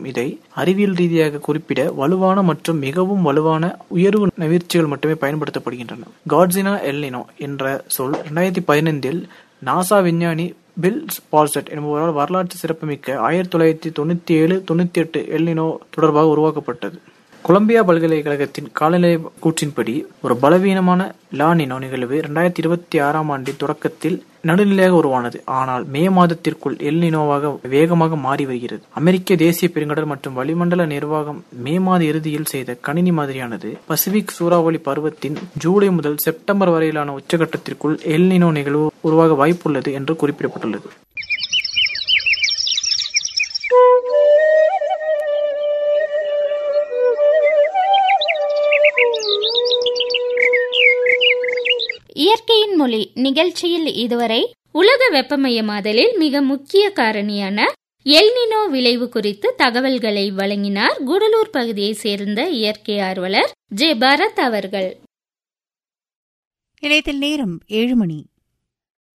இதை அறிவியல் ரீதியாக குறிப்பிட வலுவான மற்றும் மிகவும் வலுவான உயர்வு நவிர்ச்சிகள் மட்டுமே பயன்படுத்தப்படுகின்றன காட்ஸினா எல்லினோ என்ற சொல் இரண்டாயிரத்தி பதினைந்தில் நாசா விஞ்ஞானி பில் பால்செட் என்பவரால் வரலாற்று சிறப்புமிக்க ஆயிரத்தி தொள்ளாயிரத்தி தொண்ணூத்தி ஏழு தொண்ணூத்தி எட்டு எல்லினோ தொடர்பாக உருவாக்கப்பட்டது கொலம்பியா பல்கலைக்கழகத்தின் காலநிலை கூற்றின்படி ஒரு பலவீனமான லானினோ நிகழ்வு இரண்டாயிரத்தி இருபத்தி ஆறாம் ஆண்டின் தொடக்கத்தில் நடுநிலையாக உருவானது ஆனால் மே மாதத்திற்குள் எல்னினோவாக வேகமாக மாறி வருகிறது அமெரிக்க தேசிய பெருங்கடல் மற்றும் வளிமண்டல நிர்வாகம் மே மாத இறுதியில் செய்த கணினி மாதிரியானது பசிபிக் சூறாவளி பருவத்தின் ஜூலை முதல் செப்டம்பர் வரையிலான உச்சகட்டத்திற்குள் எல்னினோ நிகழ்வு உருவாக வாய்ப்புள்ளது என்று குறிப்பிடப்பட்டுள்ளது இயற்கையின் மொழி நிகழ்ச்சியில் இதுவரை உலக வெப்பமயமாதலில் மிக முக்கிய காரணியான எல்னினோ விளைவு குறித்து தகவல்களை வழங்கினார் குடலூர் பகுதியைச் சேர்ந்த இயற்கை ஆர்வலர் ஜே பரத் அவர்கள் நிலையத்தில் நேரம் ஏழு மணி